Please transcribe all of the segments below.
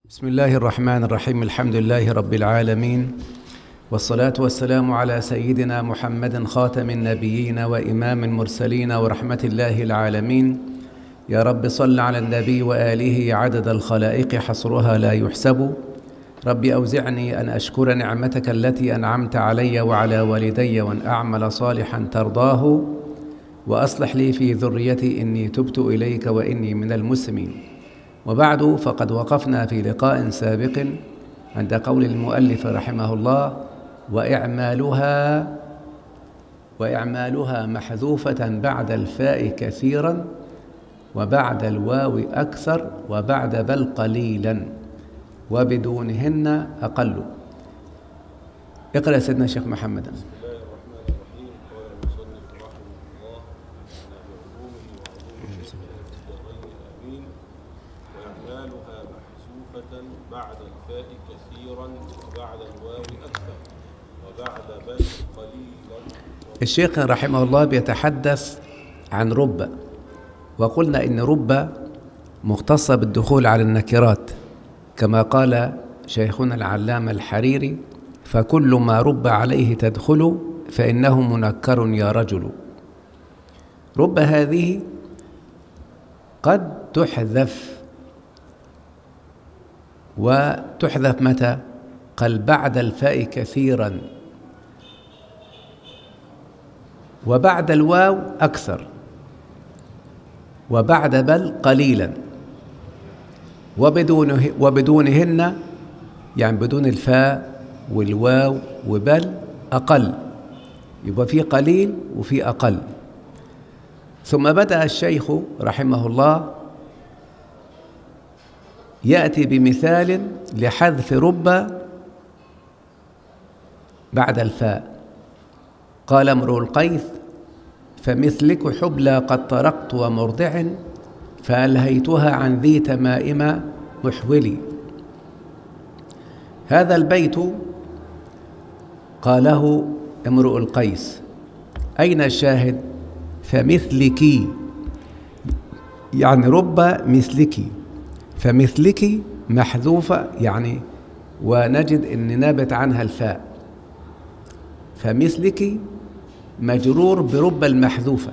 بسم الله الرحمن الرحيم الحمد لله رب العالمين والصلاة والسلام على سيدنا محمد خاتم النبيين وإمام المرسلين ورحمة الله العالمين يا رب صل على النبي وآله عدد الخلائق حصرها لا يحسب رب أوزعني أن أشكر نعمتك التي أنعمت علي وعلى والدي وأن أعمل صالحا ترضاه وأصلح لي في ذريتي إني تبت إليك وإني من المسلمين وبعد فقد وقفنا في لقاء سابق عند قول المؤلف رحمه الله وإعمالها وإعمالها محذوفة بعد الفاء كثيرا وبعد الواو أكثر وبعد بل قليلا وبدونهن أقل اقرأ سيدنا الشيخ محمد بسم الله الرحمن الرحيم قال المصنف رحمه الله من بعلومه وعلومه الدارين امين واعمالها محذوفه بعد الفاء كثيرا وبعد الواو اكثر وبعد بل قليلا الشيخ رحمه الله بيتحدث عن رب وقلنا إن رب مختصة بالدخول على النكرات كما قال شيخنا العلامة الحريري فكل ما رب عليه تدخل فإنه منكر يا رجل رب هذه قد تحذف وتحذف متى قال بعد الفاء كثيرا وبعد الواو أكثر وبعد بل قليلا وبدونه وبدونهن يعني بدون الفاء والواو وبل أقل يبقى في قليل وفي أقل ثم بدأ الشيخ رحمه الله يأتي بمثال لحذف رب بعد الفاء قال امرؤ القيث فمثلك حبلى قد طرقت ومرضع فألهيتها عن ذي تمائم محولي هذا البيت قاله امرؤ القيس أين الشاهد فمثلك يعني رب مثلك فمثلك محذوفة يعني ونجد أن نابت عنها الفاء فمثلك مجرور برب المحذوفة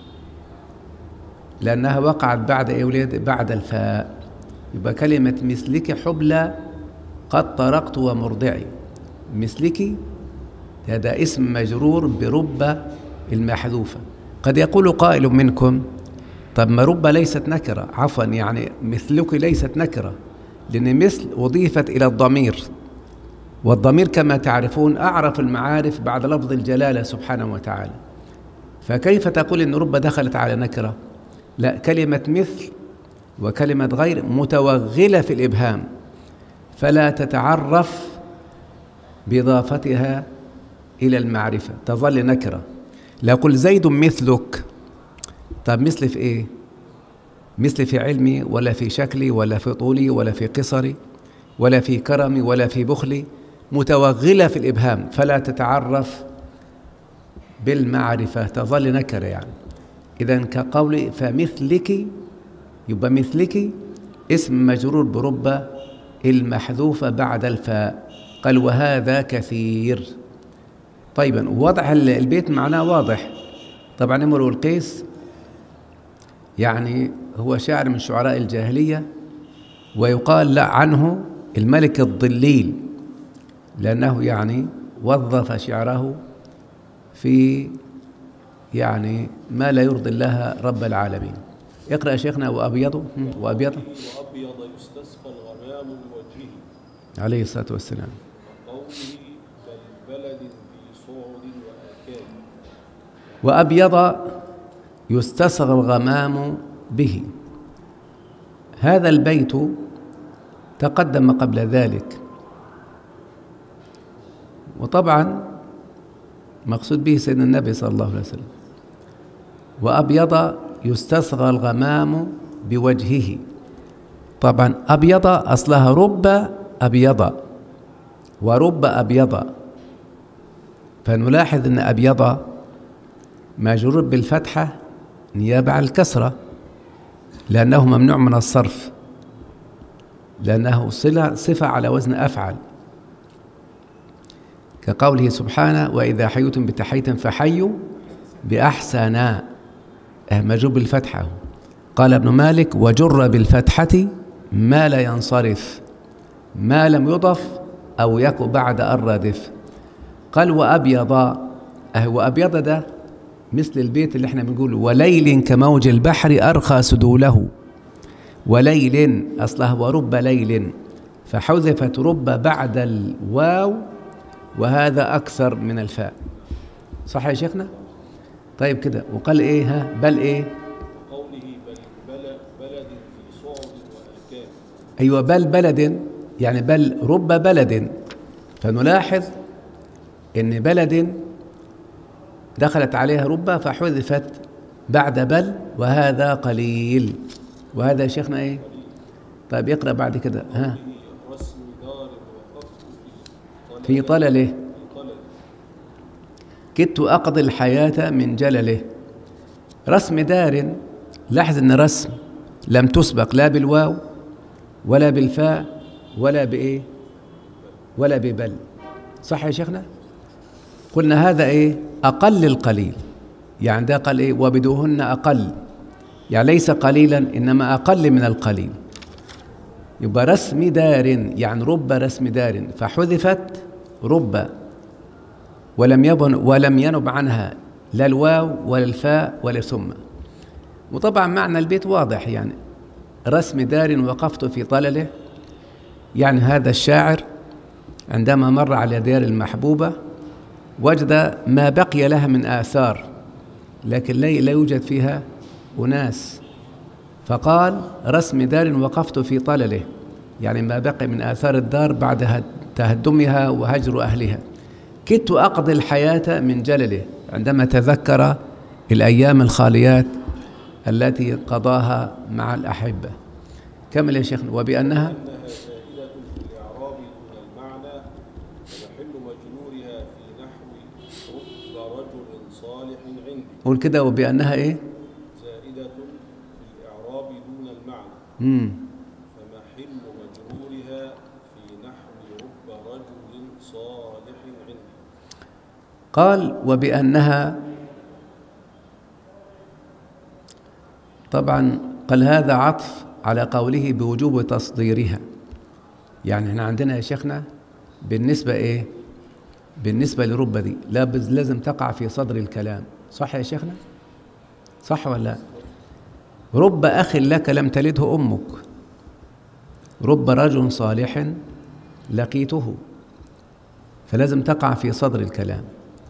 لأنها وقعت بعد إيه ولاد بعد الفاء يبقى كلمة مثلك حبلى قد طرقت ومرضعي مثلك هذا اسم مجرور برب المحذوفة قد يقول قائل منكم طب ما رب ليست نكرة عفوا يعني مثلك ليست نكرة لأن مثل أضيفت إلى الضمير والضمير كما تعرفون أعرف المعارف بعد لفظ الجلالة سبحانه وتعالى فكيف تقول إن رب دخلت على نكرة لا كلمة مثل وكلمة غير متوغلة في الإبهام فلا تتعرف بإضافتها إلى المعرفة تظل نكرة لا قل زيد مثلك طب مثل في إيه مثل في علمي ولا في شكلي ولا في طولي ولا في قصري ولا في كرمي ولا في بخلي متوغلة في الإبهام فلا تتعرف بالمعرفة تظل نكرة يعني إذا كقول فمثلك يبقى مثلك اسم مجرور برب المحذوفة بعد الفاء قال وهذا كثير طيبا وضع البيت معناه واضح طبعا امرؤ القيس يعني هو شاعر من شعراء الجاهلية ويقال لا عنه الملك الضليل لأنه يعني وظف شعره في يعني ما لا يرضي الله رب العالمين اقرأ يا شيخنا وأبيض وأبيض وابيض يستسقى الغمام بوجهه عليه الصلاة والسلام وقوله بل بلد في صعد واكاد وأبيض يستصغى الغمام به هذا البيت تقدم قبل ذلك وطبعا مقصود به سيدنا النبي صلى الله عليه وسلم وأبيض يستصغى الغمام بوجهه طبعا أبيض أصلها رب أبيض ورب أبيض فنلاحظ أن أبيض مجرور بالفتحة نيابة عن الكسرة لأنه ممنوع من الصرف لأنه صلة صفة على وزن أفعل كقوله سبحانه وإذا حييتم بتحية فحيوا بأحسن آه، مجرور بالفتحة قال ابن مالك وجر بالفتحة ما لا ينصرف ما لم يضف أو يك بعد الردف قال وأبيض أه وأبيض ده مثل البيت اللي احنا بنقول وليل كموج البحر أرخى سدوله وليل أصلها ورب ليل فحذفت رب بعد الواو وهذا أكثر من الفاء صح يا شيخنا؟ طيب كده وقال إيه ها بل إيه؟ وقوله بل بل بلد في صعب وأركان أيوة بل بلد يعني بل رب بلد فنلاحظ إن بلد دخلت عليها رب فحذفت بعد بل وهذا قليل وهذا يا شيخنا إيه؟ طيب يقرأ بعد كده ها فيه رسم دار وقفت في في طلله في طلب كدت أقضي الحياة من جلله رسم دار لاحظ أن رسم لم تسبق لا بالواو ولا بالفاء ولا بإيه ولا ببل صح يا شيخنا قلنا هذا إيه أقل القليل يعني ده قال إيه وبدوهن أقل يعني ليس قليلا إنما أقل من القليل يبقى رسم دار يعني رب رسم دار فحذفت رب ولم يبن ولم ينب عنها لا الواو ولا الفاء ولا ثم وطبعا معنى البيت واضح يعني رسم دار وقفت في طلله يعني هذا الشاعر عندما مر على ديار المحبوبة وجد ما بقي لها من آثار لكن لا لا يوجد فيها أناس فقال رسم دار وقفت في طلله يعني ما بقي من آثار الدار بعد هد- تهدمها وهجر أهلها كدت أقضي الحياة من جلله عندما تذكر الأيام الخاليات التي قضاها مع الأحبة كمل يا شيخنا وبأنها أنها زائدة في الإعراب دون المعنى ومحل مجرورها في نحو رب رجل صالح عندي قول كده وبأنها إيه؟ زائدة في الإعراب دون المعنى مم. فمحل مجرورها في نحو رب رجل صالح عندي قال وبأنها طبعا قال هذا عطف على قوله بوجوب تصديرها يعني احنا عندنا يا شيخنا بالنسبة ايه بالنسبة لرب دي لا بز- لازم تقع في صدر الكلام صح يا شيخنا صح ولا لا؟ رب أخ لك لم تلده أمك رب رجل صالح لقيته فلازم تقع في صدر الكلام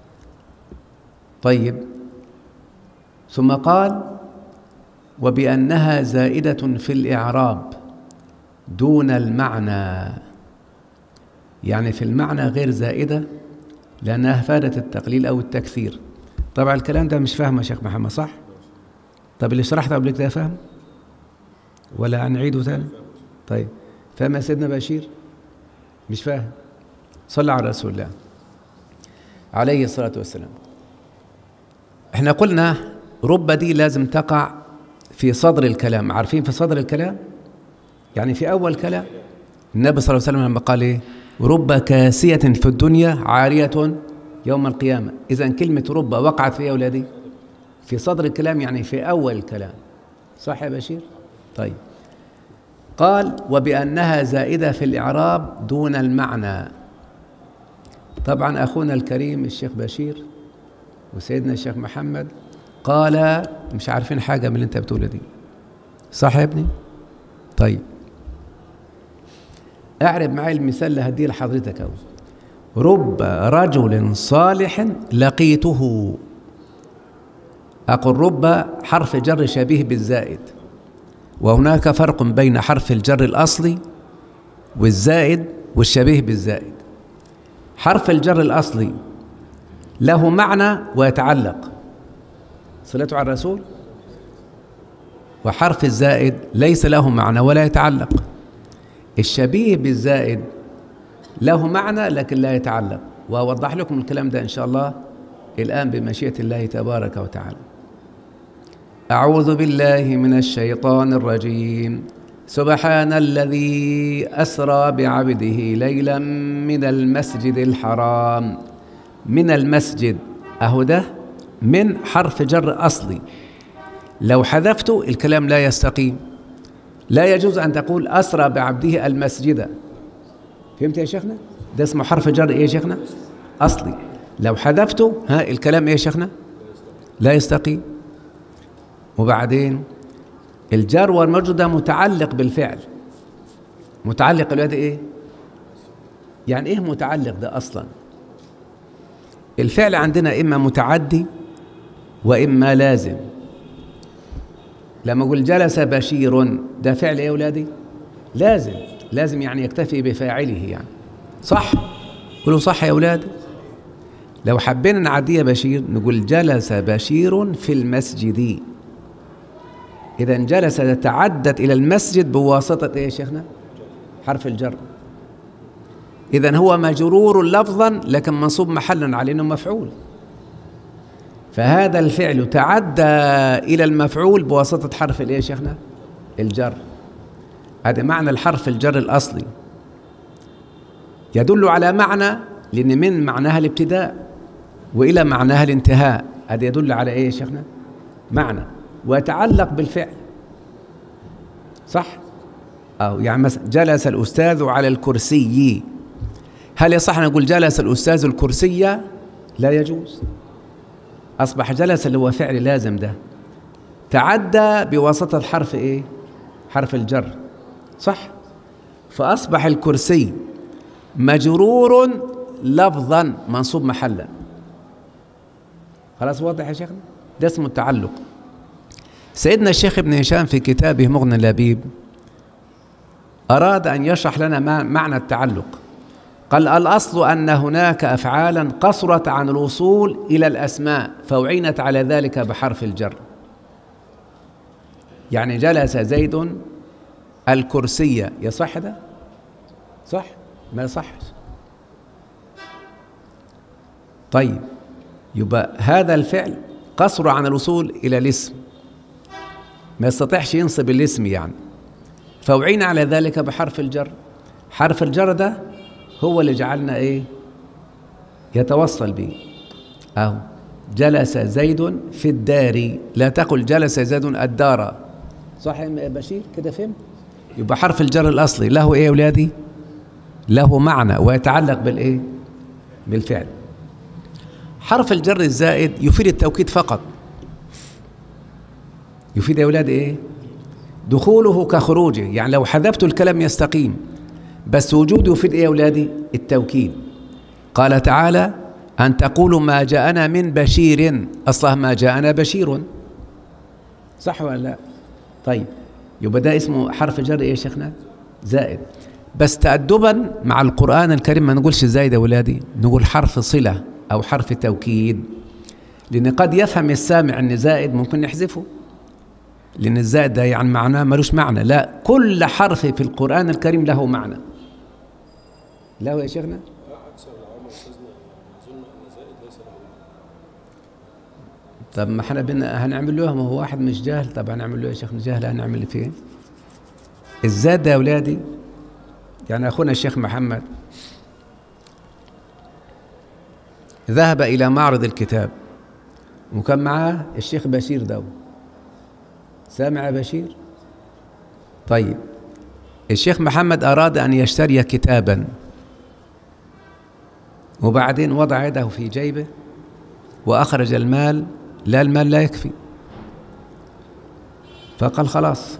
طيب ثم قال وبأنها زائدة في الإعراب دون المعنى يعني في المعنى غير زائدة لأنها فادت التقليل أو التكثير طبعا الكلام ده مش فاهمه يا شيخ محمد صح؟ طب اللي شرحته قبل كده فاهم؟ ولا هنعيده تاني؟ طيب فاهم يا سيدنا بشير؟ مش فاهم صلى على رسول الله عليه الصلاة والسلام احنا قلنا رب دي لازم تقع في صدر الكلام عارفين في صدر الكلام يعني في أول كلام النبي صلى الله عليه وسلم لما قال ايه رب كاسية في الدنيا عارية يوم القيامة إذا كلمة رب وقعت في إيه يا أولادي في صدر الكلام يعني في أول الكلام صح يا بشير طيب قال وبأنها زائدة في الإعراب دون المعنى طبعا أخونا الكريم الشيخ بشير وسيدنا الشيخ محمد قال مش عارفين حاجة من اللي أنت بتقوله دي صح يا ابني؟ طيب اعرب معي المثال اللي هديه لحضرتك أهو رب رجل صالح لقيته أقول رب حرف جر شبيه بالزائد وهناك فرق بين حرف الجر الأصلي والزائد والشبيه بالزائد حرف الجر الأصلي له معنى ويتعلق صلته على الرسول وحرف الزائد ليس له معنى ولا يتعلق الشبيه بالزائد له معنى لكن لا يتعلق وأوضح لكم الكلام ده إن شاء الله الآن بمشيئة الله تبارك وتعالى أعوذ بالله من الشيطان الرجيم سبحان الذي أسرى بعبده ليلا من المسجد الحرام من المسجد أهو ده من حرف جر أصلي لو حذفته الكلام لا يستقيم لا يجوز أن تقول أسرى بعبده المسجد فهمت يا شيخنا؟ ده اسمه حرف جر إيه يا شيخنا؟ أصلي لو حذفته ها الكلام إيه يا شيخنا؟ لا يستقيم وبعدين الجار والمجرور ده متعلق بالفعل متعلق الواد ايه يعني ايه متعلق ده اصلا الفعل عندنا اما متعدي واما لازم لما اقول جلس بشير ده فعل ايه يا اولادي لازم لازم يعني يكتفي بفاعله يعني صح قولوا صح يا اولاد لو حبينا نعديها بشير نقول جلس بشير في المسجد إذا جلس تعدت إلى المسجد بواسطة إيه يا شيخنا؟ حرف الجر إذا هو مجرور لفظا لكن منصوب محلا على أنه مفعول فهذا الفعل تعدى إلى المفعول بواسطة حرف الإيه يا شيخنا؟ الجر هذا معنى الحرف الجر الأصلي يدل على معنى لأن من معناها الابتداء وإلى معناها الانتهاء هذا يدل على إيه يا شيخنا؟ معنى ويتعلق بالفعل صح أو يعني مثلا جلس الأستاذ على الكرسي هل يصح نقول جلس الأستاذ الكرسي لا يجوز أصبح جلس اللي هو فعل لازم ده تعدى بواسطة حرف إيه حرف الجر صح فأصبح الكرسي مجرور لفظا منصوب محلا خلاص واضح يا شيخنا ده اسمه التعلق سيدنا الشيخ ابن هشام في كتابه مغنى اللبيب أراد أن يشرح لنا معنى التعلق قال الأصل أن هناك أفعالا قصرت عن الوصول إلى الأسماء فأعينت على ذلك بحرف الجر يعني جلس زيد الكرسي يصح ده صح ما يصحش طيب يبقى هذا الفعل قصر عن الوصول إلى الاسم ما يستطيعش ينصب الاسم يعني فأعين على ذلك بحرف الجر حرف الجر ده هو اللي جعلنا ايه يتوصل به اهو جلس زيد في الدار لا تقل جلس زيد الدار صح يا بشير كده فهم يبقى حرف الجر الاصلي له ايه يا اولادي له معنى ويتعلق بالايه بالفعل حرف الجر الزائد يفيد التوكيد فقط يفيد يا أولاد إيه؟ دخوله كخروجه يعني لو حذفت الكلام يستقيم بس وجوده يفيد إيه يا أولادي؟ التوكيد قال تعالى أن تقولوا ما جاءنا من بشير أصلا ما جاءنا بشير صح ولا لا؟ طيب يبقى ده اسمه حرف جر إيه يا شيخنا؟ زائد بس تأدبا مع القرآن الكريم ما نقولش زايد يا أولادي نقول حرف صلة أو حرف توكيد لأن قد يفهم السامع أن زائد ممكن نحذفه لأن الزائد ده يعني معناه ملوش معنى لا كل حرف في القرآن الكريم له معنى له يا شيخنا أكثر العلماء أستاذنا يظن أن زائد ليس له معنى. طب ما احنا بنا هنعمل له ما هو واحد مش جاهل طب هنعمل له يا شيخنا جاهل هنعمل فيه الزاد ده يا اولادي يعني اخونا الشيخ محمد ذهب الى معرض الكتاب وكان معاه الشيخ بشير ده سامع يا بشير طيب الشيخ محمد اراد ان يشتري كتابا وبعدين وضع يده في جيبه واخرج المال لا المال لا يكفي فقال خلاص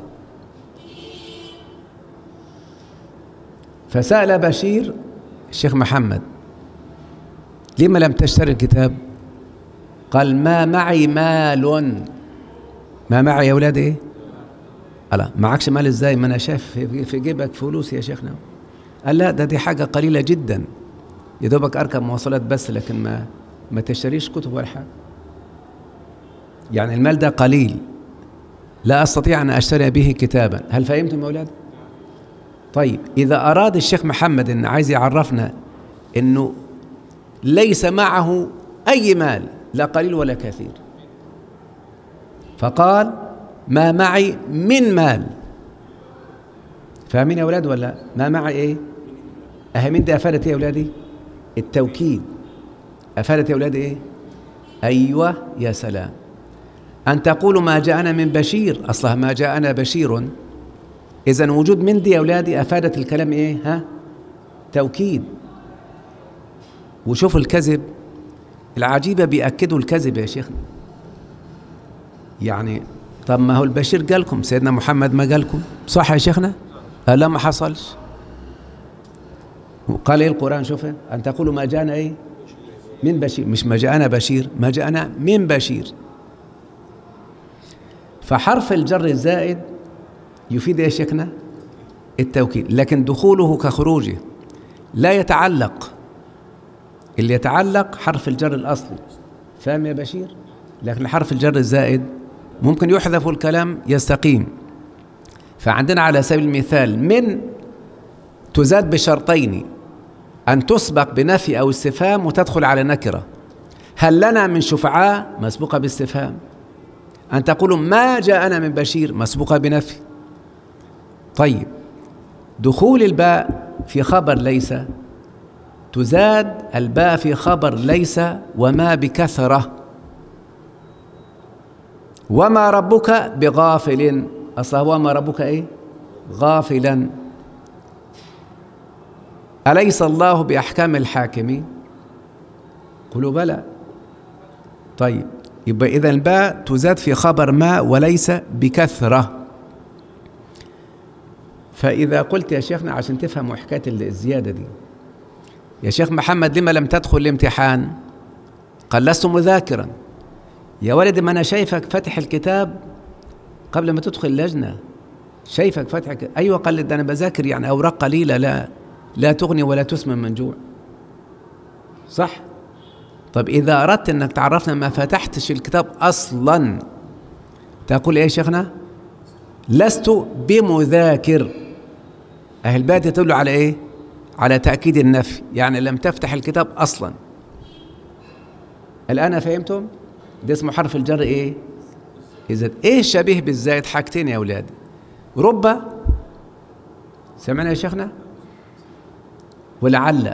فسأل بشير الشيخ محمد لما لم تشتري الكتاب قال ما معي مال ما معي يا ولاد ايه لا معكش مال ازاي ما انا شايف في في جيبك فلوس يا شيخنا قال لا ده دي حاجه قليله جدا يا دوبك اركب مواصلات بس لكن ما ما تشتريش كتب ولا حاجه يعني المال ده قليل لا استطيع ان اشتري به كتابا هل فهمتم يا اولاد طيب اذا اراد الشيخ محمد ان عايز يعرفنا انه ليس معه اي مال لا قليل ولا كثير فقال ما معي من مال فاهمين يا اولاد ولا ما مع ايه اهي من دي افادت ايه يا اولادي التوكيد افادت يا اولادي ايه ايوه يا سلام ان تقولوا ما جاءنا من بشير اصلها ما جاءنا بشير اذا وجود من دي يا اولادي افادت الكلام ايه ها توكيد وشوف الكذب العجيبه بياكدوا الكذب يا شيخنا يعني طب ما هو البشير قالكم سيدنا محمد ما قالكم صح يا شيخنا قال لا ما حصلش وقال ايه القران شوف ان تقولوا ما جاءنا ايه من بشير مش ما جاءنا بشير ما جاءنا من بشير فحرف الجر الزائد يفيد ايش شيخنا التوكيد لكن دخوله كخروجه لا يتعلق اللي يتعلق حرف الجر الاصلي فاهم يا بشير لكن حرف الجر الزائد ممكن يحذف الكلام يستقيم فعندنا على سبيل المثال من تزاد بشرطين أن تسبق بنفي أو استفهام وتدخل على نكرة هل لنا من شفعاء مسبوقة باستفهام أن تقولوا ما جاءنا من بشير مسبوقة بنفي طيب دخول الباء في خبر ليس تزاد الباء في خبر ليس وما بكثرة وما ربك بغافل أصلا وما ربك إيه غافلا أليس الله بأحكام الحاكمين قلوا بلى طيب يبقى إذا الباء تزاد في خبر ما وليس بكثرة فإذا قلت يا شيخنا عشان تفهموا حكاية الزيادة دي يا شيخ محمد لما لم تدخل الامتحان قال لست مذاكرا يا ولدي ما أنا شايفك فتح الكتاب قبل ما تدخل اللجنة شايفك فتح أيوة قال ده أنا بذاكر يعني أوراق قليلة لا لا تغني ولا تسمن من جوع صح طب إذا أردت أنك تعرفنا ما فتحتش الكتاب أصلا تقول إيه يا شيخنا لست بمذاكر أهل البيت تدل على إيه على تأكيد النفي يعني لم تفتح الكتاب أصلا الآن فهمتم ده اسمه حرف الجر إيه إذا إيه الشبيه بالزايد حاجتين يا أولاد رب سمعنا يا شيخنا ولعل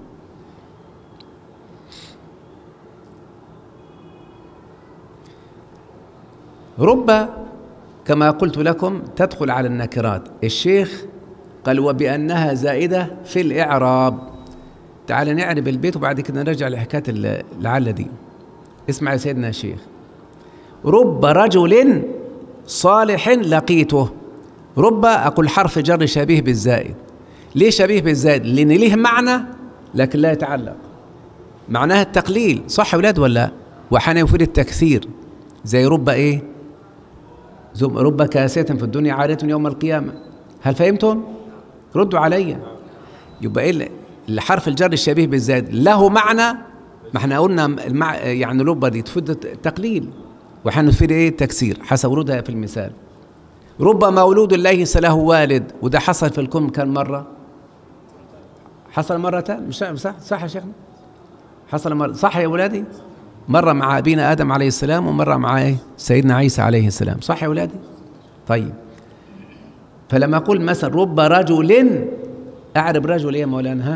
رب كما قلت لكم تدخل على النكرات الشيخ قال وبأنها زائدة في الإعراب تعال نعرب البيت وبعد كده نرجع لحكاية العلة دي اسمع يا سيدنا الشيخ رب رجل صالح لقيته رب أقول حرف جر شبيه بالزائد ليه شبيه بالزائد لأن ليه معنى لكن لا يتعلق معناها التقليل صح يا ولاد ولا وحنا يفيد التكثير زي رب ايه رب كاسية في الدنيا عارية يوم القيامة هل فهمتم ردوا علي يبقى ايه الحرف الجر الشبيه بالزائد له معنى ما احنا قلنا المع... يعني رب دي تفيد التقليل وحنا نفيد ايه التكسير حسب وردها في المثال رب مولود ليس له والد وده حصل في الكون كم مرة حصل مرتين مش صح صح يا شيخنا حصل مرة صح يا ولادي مرة مع أبينا آدم عليه السلام ومرة مع إيه؟ سيدنا عيسى عليه السلام صح يا ولادي طيب فلما أقول مثلا رب رجل أعرب رجل إيه يا مولانا ها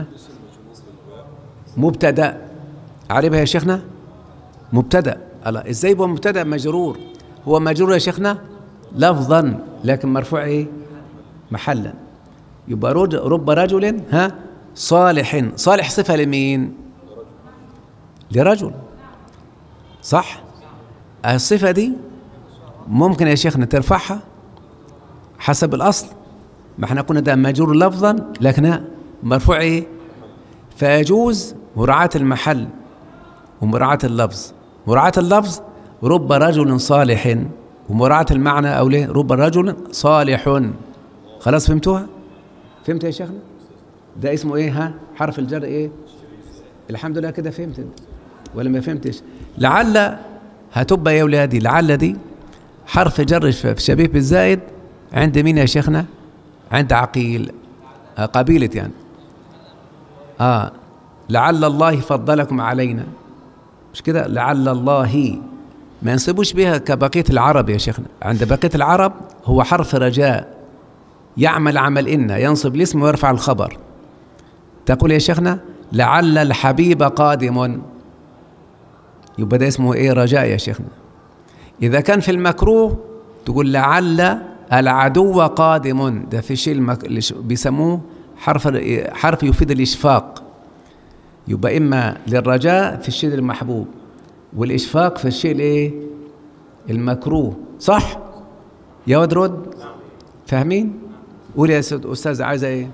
مبتدأ أعربها يا شيخنا مبتدأ الله إزاي يبقى مبتدأ مجرور هو مجرور يا شيخنا لفظا لكن مرفوع ايه محلا يبقى رب رجل ها صالح صالح صفه لمين لرجل صح الصفه دي ممكن يا شيخنا ترفعها حسب الاصل ما احنا قلنا ده مجرور لفظا لكن مرفوع ايه فيجوز مراعاة المحل ومراعاة اللفظ مراعاة اللفظ رب رجل صالح ومراعاة المعنى أو ليه رب رجل صالح خلاص فهمتوها فهمت يا شيخنا ده اسمه ايه ها حرف الجر ايه الحمد لله كده فهمت ولا ما فهمتش لعل هتبقى يا ولادي لعل دي حرف جر في شبيه بالزائد عند مين يا شيخنا عند عقيل آه قبيلة يعني اه لعل الله فضلكم علينا مش كده لعل الله ما ينصبوش بها كبقية العرب يا شيخنا عند بقية العرب هو حرف رجاء يعمل عمل إن ينصب الاسم ويرفع الخبر تقول يا شيخنا لعل الحبيب قادم يبقى ده اسمه ايه رجاء يا شيخنا إذا كان في المكروه تقول لعل العدو قادم ده في شيء المك... بيسموه حرف حرف يفيد الإشفاق يبقى إما للرجاء في الشيء المحبوب والإشفاق في الشيء الإيه؟ المكروه صح؟ يا ود رد فاهمين؟ قول يا أستاذ عايزة إيه؟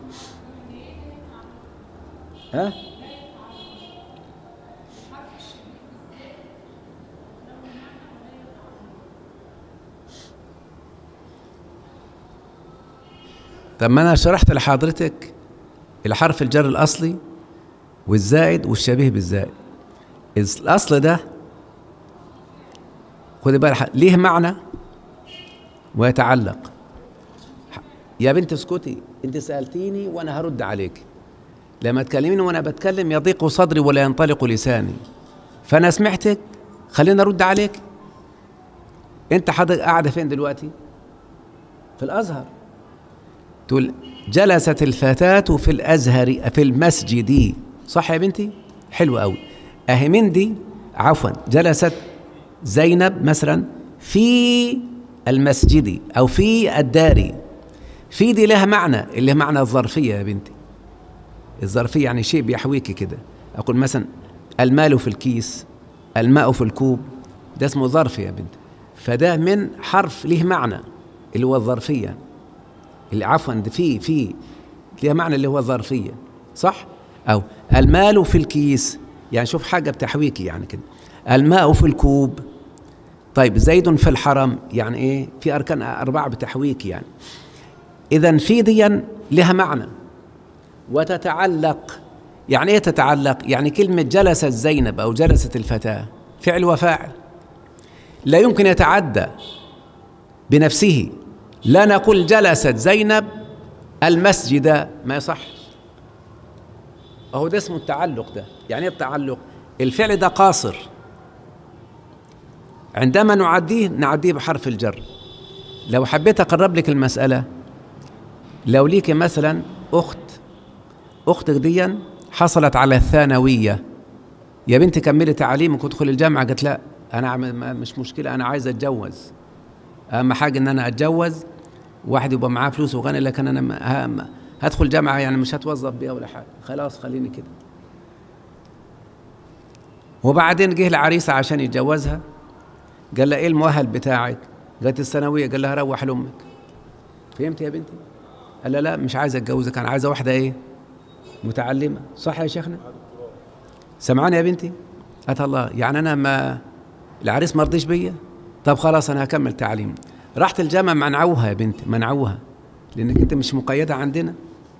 ها؟ طب ما انا شرحت لحضرتك الحرف الجر الاصلي والزائد والشبيه بالزائد الاصل ده خدي بالك ليه معنى ويتعلق يا بنت اسكتي انت سالتيني وانا هرد عليك لما تكلميني وانا بتكلم يضيق صدري ولا ينطلق لساني فانا سمعتك خليني ارد عليك انت حضرتك قاعده فين دلوقتي في الازهر تقول جلست الفتاة في الأزهر في المسجد صح يا بنتي؟ حلو قوي أهي من دي عفوا جلست زينب مثلا في المسجد أو في الدار في دي لها معنى اللي هي معنى الظرفية يا بنتي الظرفية يعني شيء بيحويك كده أقول مثلا المال في الكيس الماء في الكوب ده اسمه ظرف يا بنتي فده من حرف له معنى اللي هو الظرفيه اللي عفوا ده في في ليها معنى اللي هو ظرفيه صح او المال في الكيس يعني شوف حاجه بتحويك يعني كده الماء في الكوب طيب زيد في الحرم يعني ايه في اركان اربعه بتحويك يعني اذا في ديا لها معنى وتتعلق يعني ايه تتعلق يعني كلمه جلست زينب او جلست الفتاه فعل وفاعل لا يمكن يتعدى بنفسه لا نقول جلست زينب المسجد ما يصح هو ده اسمه التعلق ده يعني ايه التعلق الفعل ده قاصر عندما نعديه نعديه بحرف الجر لو حبيت اقرب لك المساله لو ليك مثلا اخت اختك دي حصلت على الثانويه يا بنتي كملي تعليمك وادخلي الجامعه قالت لا انا مش مشكله انا عايزه اتجوز اهم حاجه ان انا اتجوز واحد يبقى معاه فلوس وغني لكن انا هدخل جامعه يعني مش هتوظف بيها ولا حاجه خلاص خليني كده وبعدين جه العريس عشان يتجوزها قال لها ايه المؤهل بتاعك قالت الثانويه قال لها روح لامك فهمت يا بنتي قال لها لا مش عايز اتجوزك انا عايزه واحده ايه متعلمه صح يا شيخنا سمعاني يا بنتي قالت الله يعني انا ما العريس ما رضيش بيا طب خلاص انا هكمل تعليم رحت الجامعة منعوها يا بنتي منعوها لأنك أنت مش مقيدة عندنا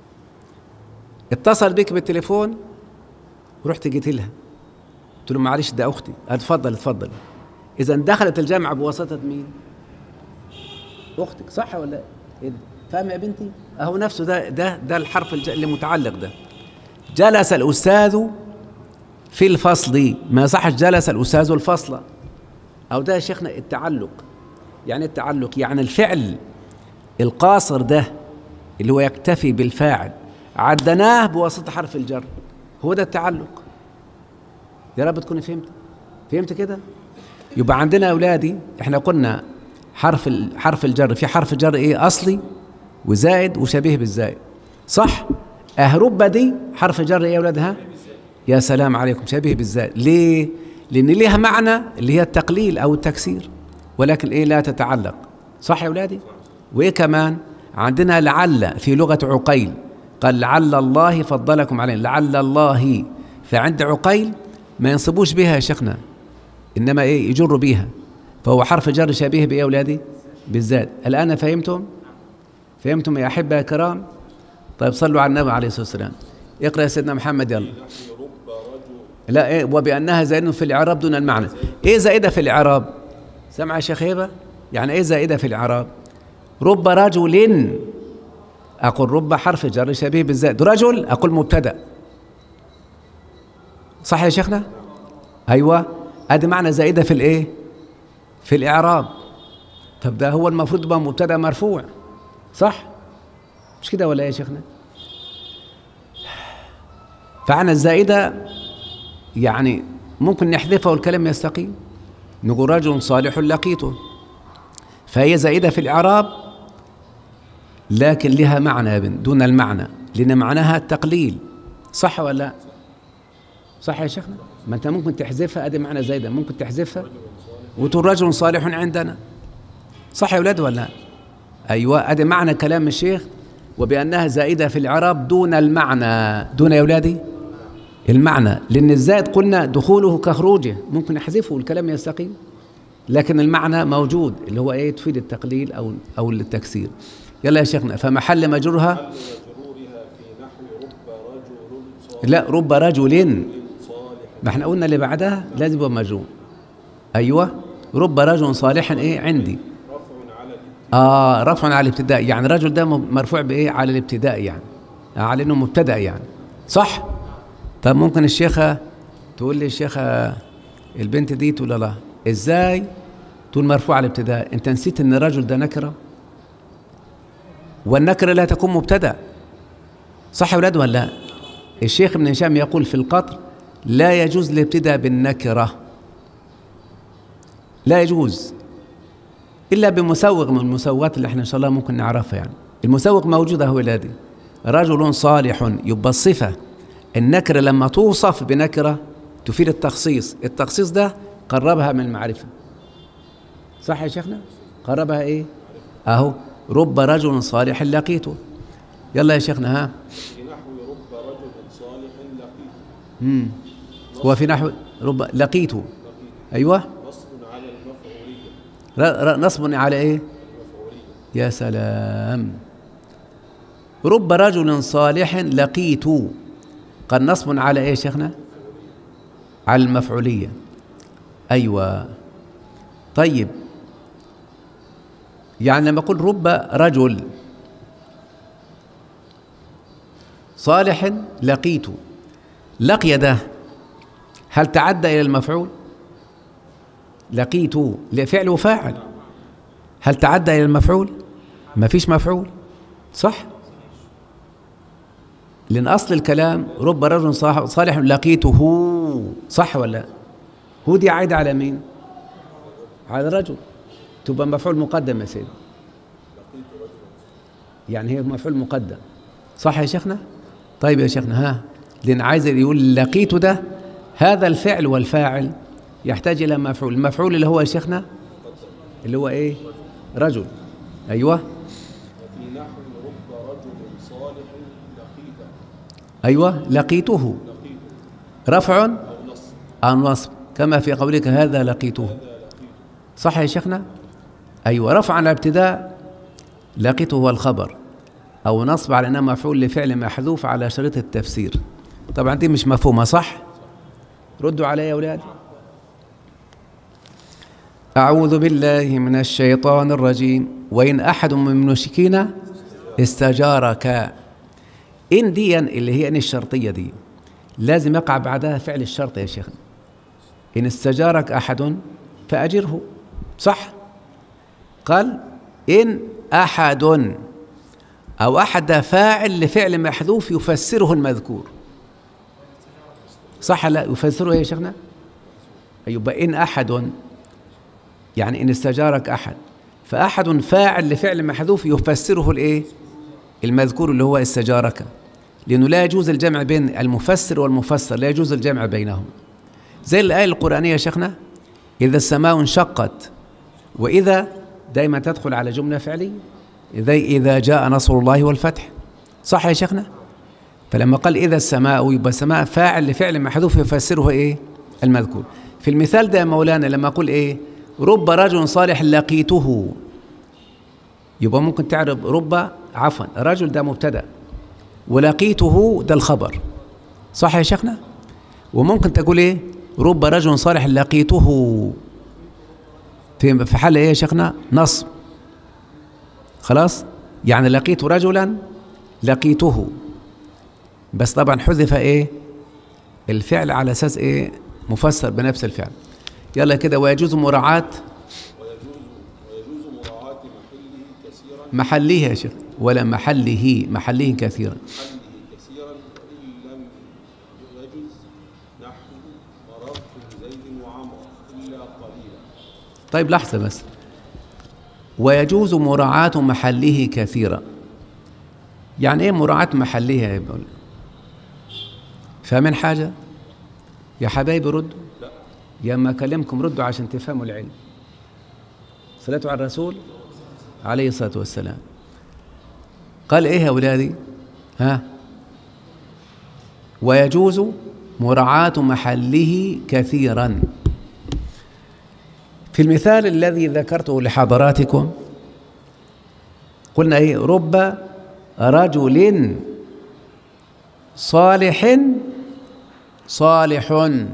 اتصل بك بالتليفون ورحت جيت لها قلت له معلش ده أختي اتفضل اتفضل إذا دخلت الجامعة بواسطة مين؟ أختك صح ولا إيه؟ فاهم يا بنتي؟ أهو نفسه ده ده ده الحرف اللي متعلق ده جلس الأستاذ في الفصل ما صحش جلس الأستاذ الفصل أو ده يا شيخنا التعلق يعني التعلق يعني الفعل القاصر ده اللي هو يكتفي بالفاعل عدناه بواسطة حرف الجر هو ده التعلق يا رب تكوني فهمت فهمت كده يبقى عندنا أولادي احنا قلنا حرف حرف الجر في حرف جر ايه أصلي وزائد وشبيه بالزائد صح أهرب دي حرف جر ايه يا أولادها يا سلام عليكم شبيه بالزائد ليه لأن ليها معنى اللي هي التقليل أو التكسير ولكن ايه لا تتعلق صح يا اولادي وايه كمان عندنا لعل في لغه عقيل قال لعل الله فضلكم عليه لعل الله فعند عقيل ما ينصبوش بها يا شيخنا انما ايه يجروا بها فهو حرف جر شبيه بايه يا اولادي بالذات الان فهمتم فهمتم يا احبه يا كرام طيب صلوا على النبي عليه الصلاه والسلام اقرا يا سيدنا محمد يلا لا إيه وبانها زائده في الاعراب دون المعنى ايه زائده في الاعراب سمع يا شيخ هبه يعني ايه زائده في الاعراب رب رجل اقول رب حرف جر شبيه بالزائد رجل اقول مبتدا صح يا شيخنا ايوه ادي معنى زائده في الايه في الاعراب طب ده هو المفروض يبقى مبتدا مرفوع صح مش كده ولا ايه يا شيخنا فعنا الزائدة يعني ممكن نحذفها والكلام يستقيم نقول رجل صالح لقيته فهي زائدة في الإعراب لكن لها معنى دون المعنى لأن معناها التقليل صح ولا لا؟ صح يا شيخنا؟ ما أنت ممكن تحذفها أدي معنى زايدة ممكن تحذفها وتقول رجل صالح عندنا صح يا ولاد ولا لا؟ أيوة أدي معنى كلام الشيخ وبأنها زائدة في الإعراب دون المعنى دون يا ولادي المعنى لأن الزائد قلنا دخوله كخروجه ممكن نحذفه والكلام يستقيم لكن المعنى موجود اللي هو ايه تفيد التقليل او او التكسير يلا يا شيخنا فمحل مجرورها محل مجرورها في نحو رب رجل صالح لا رب رجل صالح ما احنا قلنا اللي بعدها لازم يبقى مجرور ايوه رب رجل صالح ايه عندي رفع على الابتداء اه رفع على الابتداء يعني الرجل ده م- مرفوع بايه على الابتداء يعني آه، على انه مبتدا يعني صح طب ممكن الشيخه تقول لي الشيخه البنت دي تقول لا ازاي تقول مرفوع على الابتداء انت نسيت ان الرجل ده نكره والنكره لا تكون مبتدا صح يا ولاد ولا لا الشيخ ابن هشام يقول في القطر لا يجوز الابتداء بالنكره لا يجوز الا بمسوغ من المسوغات اللي احنا ان شاء الله ممكن نعرفها يعني المسوغ موجوده هو الذي رجل صالح يبقى الصفه النكره لما توصف بنكره تفيد التخصيص التخصيص ده قربها من المعرفه صح يا شيخنا قربها ايه اهو رب رجل صالح لقيته يلا يا شيخنا ها في نحو رب رجل صالح لقيته امم هو في نحو رب لقيته لقيته ايوه نصب على المفعولية ر- ر- نصب على ايه المفعولية يا سلام رب رجل صالح لقيت قد نصب على ايه يا شيخنا على المفعولية أيوة طيب يعني لما أقول رب رجل صالح لقيت لقي ده هل تعدى إلى المفعول لقيت لفعل وفاعل هل تعدى إلى المفعول ما فيش مفعول صح لأن أصل الكلام رب رجل صالح, صالح لقيته صح ولا لا؟ هو دي عايدة على مين على الرجل تبقى مفعول مقدم يا سيدي يعني هي مفعول مقدم صح يا شيخنا طيب يا شيخنا ها لأن عايز يقول لقيت ده هذا الفعل والفاعل يحتاج إلى مفعول المفعول اللي هو يا شيخنا اللي هو إيه رجل أيوه وفي نحو رب رجل صالح لقيته أيوه لقيته لقيته رفع أو نصب أو نصب كما في قولك هذا لقيته صح يا شيخنا أيوة رفع على ابتداء لقيته هو الخبر أو نصب على أنه مفعول لفعل محذوف على شريط التفسير طبعا دي مش مفهومة صح ردوا علي يا أولاد أعوذ بالله من الشيطان الرجيم وإن أحد من المشركين استجارك إن ديا اللي هي إن الشرطية دي لازم يقع بعدها فعل الشرط يا شيخنا إن استجارك أحد فأجره صح قال إن أحد أو أحد فاعل لفعل محذوف يفسره المذكور صح لا يفسره يا شيخنا يبقى إن أحد يعني إن استجارك أحد فأحد فاعل لفعل محذوف يفسره الإيه المذكور اللي هو استجارك لأنه لا يجوز الجمع بين المفسر والمفسر لا يجوز الجمع بينهم زي الآية القرآنية يا شيخنا إذا السماء انشقت وإذا دائما تدخل على جملة فعلية إذا إذا جاء نصر الله والفتح صح يا شيخنا فلما قال إذا السماء يبقى السماء فاعل لفعل محذوف يفسره إيه المذكور في المثال ده يا مولانا لما أقول إيه رب رجل صالح لقيته يبقى ممكن تعرف رب عفوا رجل ده مبتدأ ولقيته ده الخبر صح يا شيخنا وممكن تقول ايه رب رجل صالح لقيته في في حال ايه يا شيخنا نصب خلاص يعني لقيت رجلا لقيته بس طبعا حذف ايه الفعل على اساس ايه مفسر بنفس الفعل يلا كده ويجوز مراعاة ويجوز ويجوز مراعاة محله كثيرا محليه يا شيخ ولا محله محله كثيرا محله كثيرا وإن لم يجز نحو مررت بزيد وعمر إلا قليلا طيب لحظة بس ويجوز مراعاة محله كثيرا يعني ايه مراعاة محلها يا بقول فاهمين حاجة يا حبايبي ردوا لا يا ما اكلمكم ردوا عشان تفهموا العلم صلاة على الرسول عليه الصلاة والسلام قال ايه يا اولادي ها ويجوز مراعاة محله كثيرا في المثال الذي ذكرته لحضراتكم قلنا ايه رب رجل صالح صالح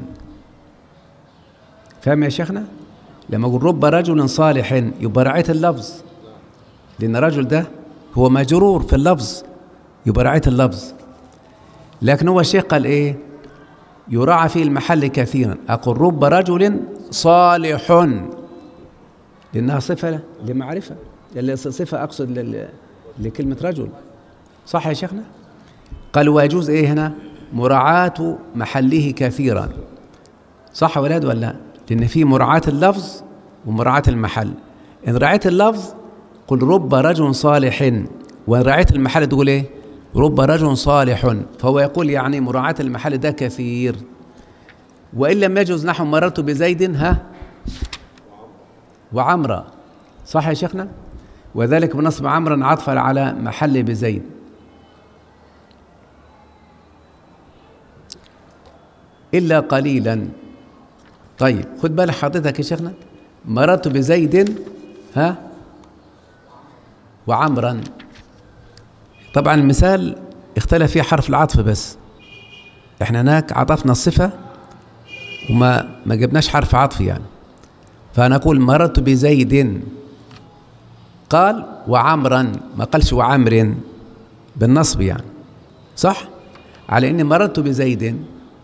فاهم يا شيخنا لما اقول رب رجل صالح يبقى رعيت اللفظ لان الرجل ده هو مجرور في اللفظ يبقى رعيت اللفظ لكن هو الشيخ قال ايه يراعى في المحل كثيرا اقول رب رجل صالح لانها صفه لمعرفه اللي صفه اقصد لل- لكلمه رجل صح يا شيخنا قال ويجوز ايه هنا مراعاة محله كثيرا صح يا ولاد ولا لا؟ لان في مراعاة اللفظ ومراعاة المحل ان رعيت اللفظ قل رب رجل صالح وان رعيت المحل تقول ايه رب رجل صالح فهو يقول يعني مراعاة المحل ده كثير وإن لم يجوز نحو مررت بزيد ها وعمرا صح يا شيخنا وذلك بنصب عمرا عطفا على محل بزيد إلا قليلا طيب خد بالك حضرتك يا شيخنا مررت بزيد ها وعمرا طبعا المثال اختلف فيه حرف العطف بس احنا هناك عطفنا الصفة وما ما جبناش حرف عطف يعني فنقول مررت بزيد قال وعمرا ما قالش وعمر بالنصب يعني صح على اني مررت بزيد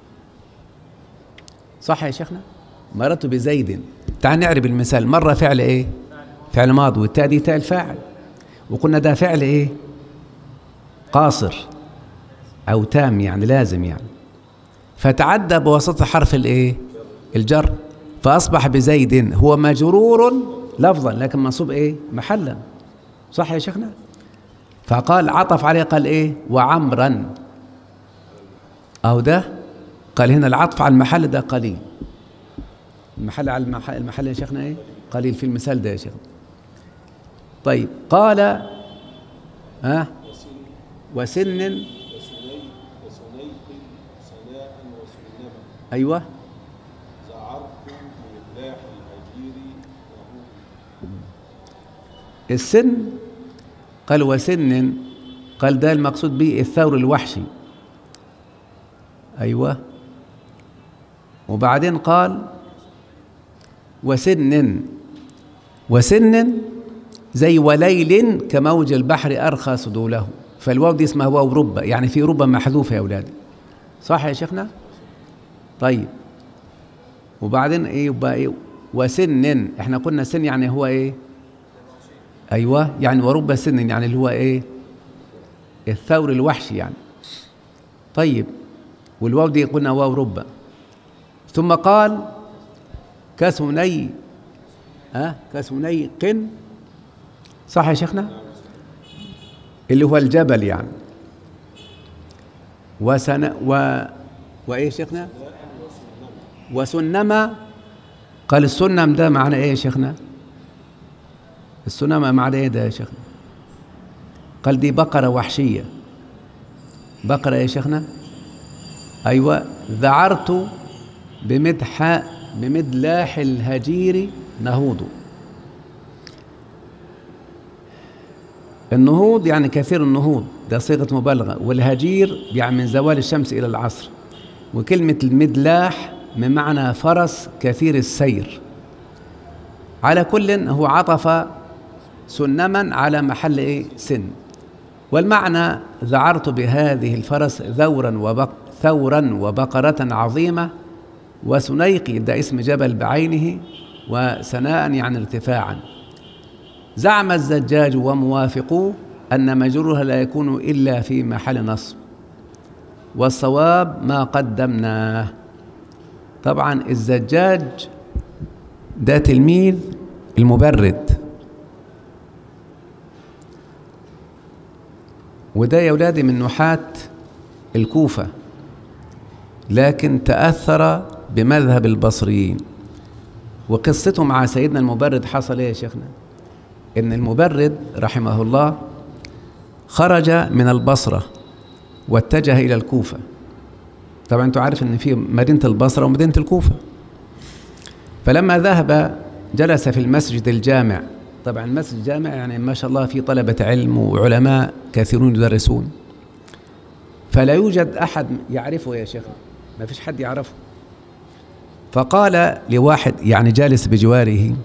صح يا شيخنا مررت بزيد تعال نعرب المثال مرة فعل ايه فعل ماضي والتاء دي تاء الفاعل وقلنا ده فعل ايه قاصر او تام يعني لازم يعني فتعدى بواسطة حرف الايه الجر فاصبح بزيد هو مجرور لفظا لكن منصوب ايه محلا صح يا شيخنا فقال عطف عليه قال ايه وعمرا او ده قال هنا العطف على المحل ده قليل المحل على المحل, المحل يا شيخنا ايه قليل في المثال ده يا شيخ طيب قال ها وسن وسني وسنيق سناء وسنما ايوه زعرت بمفلاح الهجير وهو السن قال وسن قال ده المقصود به الثور الوحشي ايوه وبعدين قال وسن وسن زي وليل كموج البحر ارخى سدوله فالواو دي اسمها واو ربة يعني في ربة محذوفة يا أولاد صح يا شيخنا طيب وبعدين ايه يبقى ايه وسن احنا قلنا سن يعني هو ايه ايوه يعني ورب سن يعني اللي هو ايه الثور الوحشي يعني طيب والواو دي قلنا واو ربة ثم قال كسني ها كسني قن صح يا شيخنا اللي هو الجبل يعني وسن و وايه يا شيخنا وسنما قال السنم ده معنى ايه يا شيخنا السنم معنى ايه ده يا شيخنا قال دي بقرة وحشية بقرة يا شيخنا أيوة ذعرت بمدح بمدلاح الهجير نهوض النهوض يعني كثير النهوض ده صيغة مبالغة والهجير يعني من زوال الشمس إلى العصر وكلمة المدلاح من معنى فرس كثير السير على كل هو عطف سنما على محل ايه سن والمعنى ذعرت بهذه الفرس ذورا وبق ثورا وبقرة عظيمة وسنيقي ده اسم جبل بعينه وسناء يعني ارتفاعا زعم الزجاج وموافقوه أن مجرورها لا يكون إلا في محل نصب والصواب ما قدمناه طبعا الزجاج ده تلميذ المبرد وده يا ولادي من نحاة الكوفة لكن تأثر بمذهب البصريين وقصته مع سيدنا المبرد حصل ايه يا شيخنا ان المبرد رحمه الله خرج من البصرة واتجه إلى الكوفة طبعا انتوا عارف ان في مدينة البصرة ومدينة الكوفة فلما ذهب جلس في المسجد الجامع طبعا المسجد الجامع يعني ما شاء الله في طلبة علم وعلماء كثيرون يدرسون فلا يوجد أحد يعرفه يا شيخ ما فيش حد يعرفه فقال لواحد يعني جالس بجواره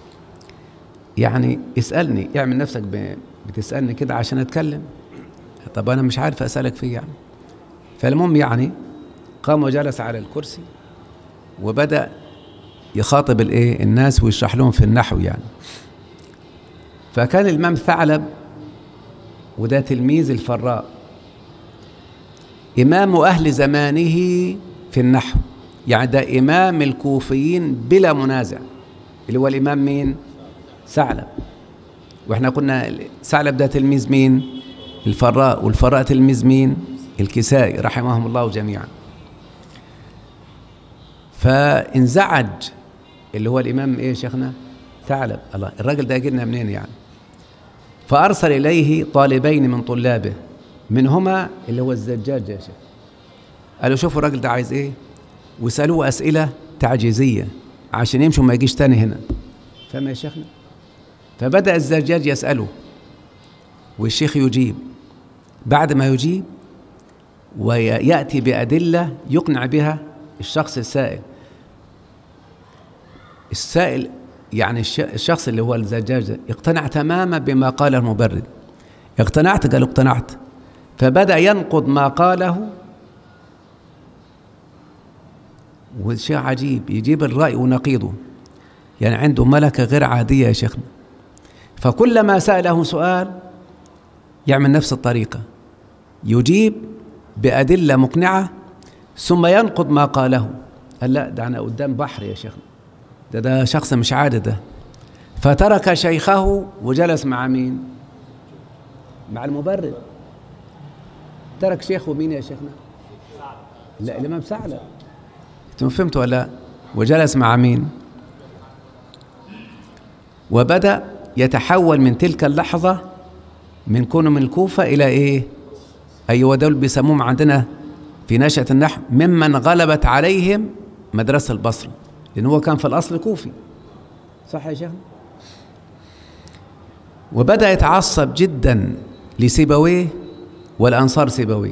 يعني اسألني اعمل نفسك بتسألني كده عشان أتكلم طب أنا مش عارف أسألك فيه يعني فالمهم يعني قام وجلس على الكرسي وبدأ يخاطب الايه الناس ويشرح لهم في النحو يعني فكان الإمام ثعلب وده تلميذ الفراء إمام أهل زمانه في النحو يعني ده إمام الكوفيين بلا منازع اللي هو الإمام مين؟ ثعلب واحنا قلنا ثعلب ده تلميذ مين؟ الفراء والفراء تلميذ مين؟ الكسائي رحمهم الله جميعا فانزعج اللي هو الإمام إيه يا شيخنا؟ ثعلب الله الراجل ده جينا منين يعني؟ فأرسل إليه طالبين من طلابه منهما اللي هو الزجاج يا شيخ قالوا شوفوا الراجل ده عايز ايه وسألوه أسئلة تعجيزية عشان يمشوا ما يجيش تاني هنا فما يا شيخنا فبدأ الزجاج يسأله والشيخ يجيب بعد ما يجيب ويأتي بأدلة يقنع بها الشخص السائل السائل يعني الشخص اللي هو الزجاج اقتنع تماما بما قاله المبرد اقتنعت قال اقتنعت فبدأ ينقض ما قاله وشيء عجيب يجيب الرأي ونقيضه يعني عنده ملكة غير عادية يا شيخنا فكلما سأله سؤال يعمل نفس الطريقة يجيب بأدلة مقنعة ثم ينقض ما قاله قال لا ده أنا قدام بحر يا شيخنا ده ده شخص مش عادي ده فترك شيخه وجلس مع مين مع المبرد ترك شيخه مين يا شيخنا لا الإمام ثعلب انتم فهمتوا ولا وجلس مع مين وبدأ يتحول من تلك اللحظة من كونه من الكوفة إلى إيه أيوة دول بيسموهم عندنا في نشأة النحو ممن غلبت عليهم مدرسة البصرة لأن هو كان في الأصل كوفي صح يا شيخنا وبدأ يتعصب جدا لسيبويه والأنصار سيبويه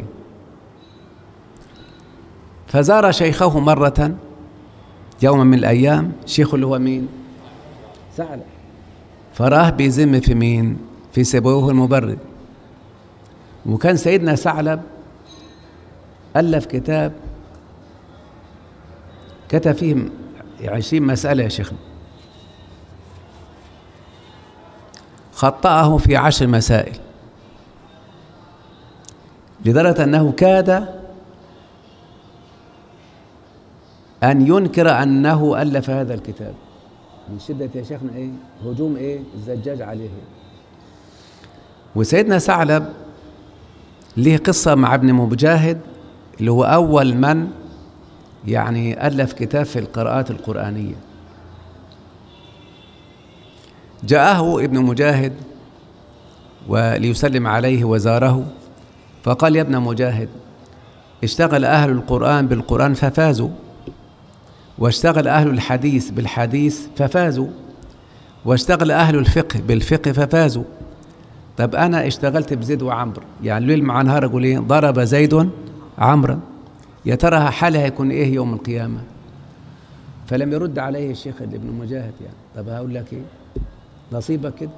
فزار شيخه مرة يوما من الأيام شيخه اللي هو مين ثعلب فراه بيذم في مين في سيبويه المبرد وكان سيدنا ثعلب ألف كتاب كتب فيه عشرين مسألة يا شيخنا خطأه في عشر مسائل لدرجة أنه كاد أن ينكر أنه ألف هذا الكتاب من شدة يا شيخنا إيه هجوم إيه الزجاج عليه وسيدنا ثعلب ليه قصة مع ابن مجاهد اللي هو أول من يعني ألف كتاب في القراءات القرآنية جاءه ابن مجاهد وليسلم عليه وزاره فقال يا ابن مجاهد اشتغل أهل القرآن بالقرآن ففازوا واشتغل أهل الحديث بالحديث ففازوا واشتغل أهل الفقه بالفقه ففازوا طب أنا اشتغلت بزيد وعمرو يعني ليل مع نهار أقول إيه ضرب زيد عمرا يا ترى حالها هيكون إيه يوم القيامة فلم يرد عليه الشيخ ابن مجاهد يعني طب هقول لك إيه نصيبك كده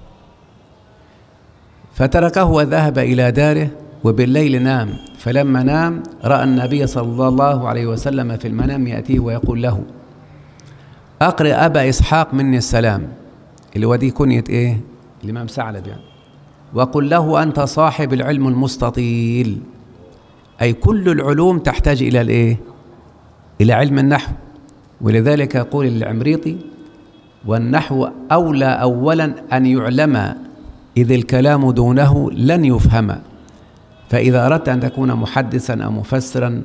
فتركه وذهب إلى داره وبالليل نام فلما نام رأى النبي صلى الله عليه وسلم في المنام يأتيه ويقول له أقرئ أبا إسحاق مني السلام اللي هو دي كنية إيه الإمام ثعلب يعني وقل له أنت صاحب العلم المستطيل أي كل العلوم تحتاج إلى الإيه إلى علم النحو ولذلك يقول العمريطي والنحو أولى أولا أن يعلم إذ الكلام دونه لن يفهم فإذا أردت أن تكون محدثا أو مفسرا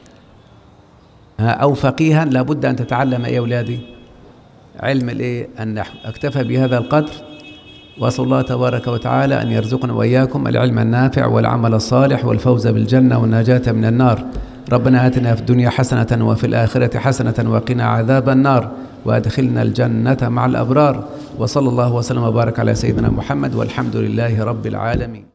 أو فقيها لابد أن تتعلم إيه يا أولادي علم الإيه النحو أكتفى بهذا القدر وأسأل الله تبارك وتعالى أن يرزقنا وإياكم العلم النافع والعمل الصالح والفوز بالجنة والنجاة من النار ربنا آتنا في الدنيا حسنة وفي الآخرة حسنة وقنا عذاب النار وأدخلنا الجنة مع الأبرار وصلى الله وسلم وبارك على سيدنا محمد والحمد لله رب العالمين